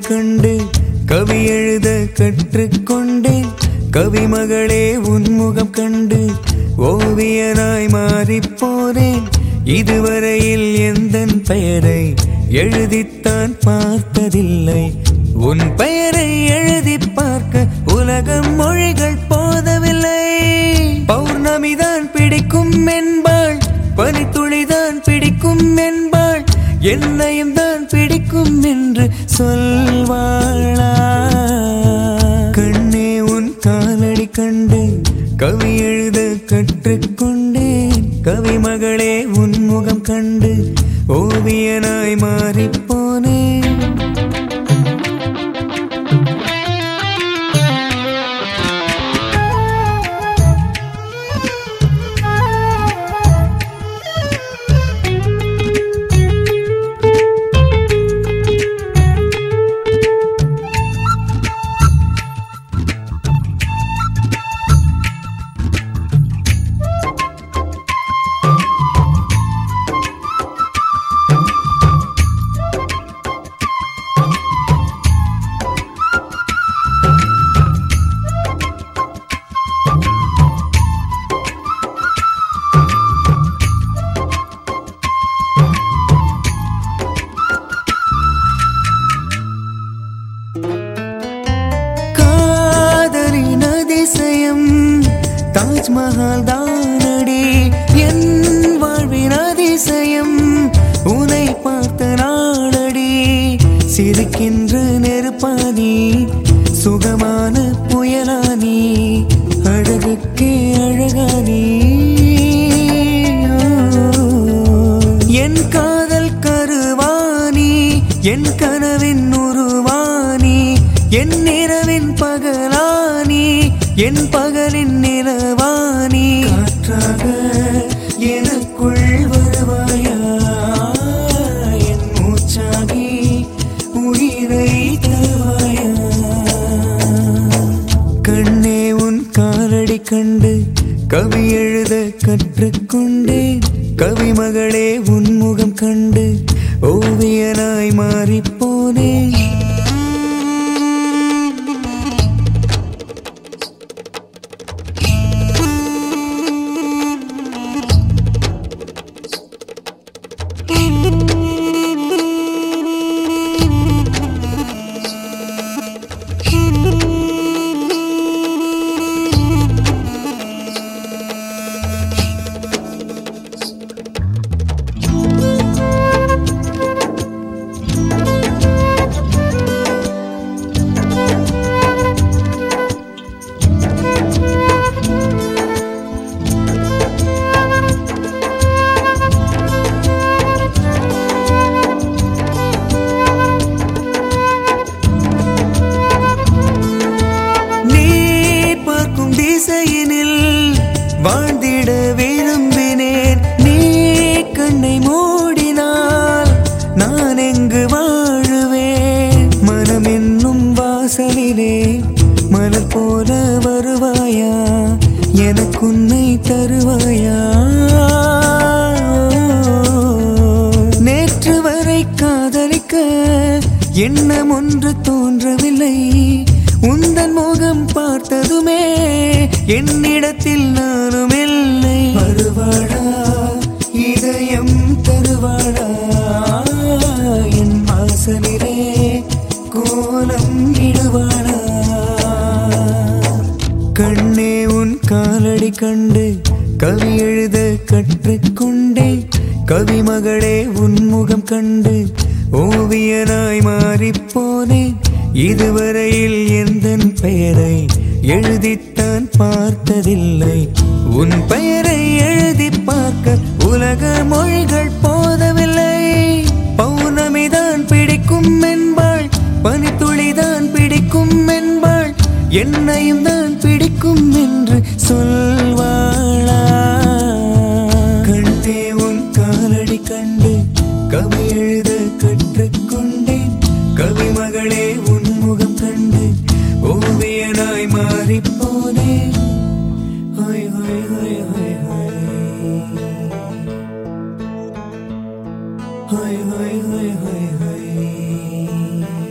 கண்டு கவி எழுத கற்றுக்கொண்டேன் கவிமகளே உன்முகம் கண்டு ஓவியனாய் மாறிப் போனேன் இதுவரையில் எந்தன் பெயரை எழுதித்தான் பார்த்ததில்லை உன் பெயரை எழுதி பார்க்க உலகம் மொழிகள் போதவில்லை பௌர்ணமிதான் பிடிக்கும் என்பாள் பனித்துளிதான் பிடிக்கும் என்பாள் என்னையும் தான் பிடிக்கும் என்று சொல்வாளா கண்ணே உன் காலடி கண்டு கவி எழுத கற்றுக்கொண்டேன் கவி மகளே உன் முகம் கண்டு ஓவியனாய் மாறிப் போனேன் காதலின் அதிசயம் தாஜ்மஹால் தானடி என் வாழ்வின் அதிசயம் உனை பார்த்த நாளடி சிரிக்கின்ற நெருப்பானி சுகமான புயலானி அழகுக்கே அழகானி என் காதல் கருவானி என் கனவின் உருவானி என் இரவின் பகலானி என் பகலின் நிலவானி காற்றாக எனக்குள் வருவாயா என் மூச்சாகி உயிரை தருவாயா கண்ணே உன் காலடி கண்டு கவி எழுத கற்றுக்கொண்டேன் கவி மகளே உன் முகம் கண்டு ஓவியனாய் மாறிப் போனேன் நீ பார்க்கும் திசையினில் வாழ்ந்திட விரும்பினேன் நீ கண்ணை மூடினால் நான் எங்கு வாழுவேன் மனம் என்னும் வாசலிலே மலர் போல வருவாயா எனக்குன்னை தருவாயா நேற்று வரை காதலிக்க எண்ணம் ஒன்று தோன்றவில்லை உந்தன் முகம் பார்த்ததுமே என்னிடத்தில் நானும் இல்லை வருவாடா இதயம் தருவாடா என் வாசலிலே கோலம் இடுவாடா கண்ணே உன் காலடி கண்டு கவி எழுத கற்றுக்கொண்டேன் கவி மகளே உன் முகம் கண்டு ஓவியனாய் மாறிப் போனேன் இதுவரையில் எந்தன் பெயரை எழுதித்தான் பார்த்ததில்லை உன் பெயரை எழுதி பார்க்க உலக மொழிகள் போதவில்லை பௌர்ணமிதான் பிடிக்கும் என்பாள் பனித்துளிதான் பிடிக்கும் என்பாள் என்னையும் தான் பிடிக்கும் என்று சொல்வாளா கண்டே உன் காலடி கண்டு கவி எழுத கற்றுக்கொண்டேன் கவி மகளே உன் முகம் கண்டு ஓவியனாய் மாறிப் போனேன் ஹொய் ஹொய் ஹொய் ஹொய் ஹொய் ஹொய் ஹொய் ஹொய் ஹொய் ஹொய்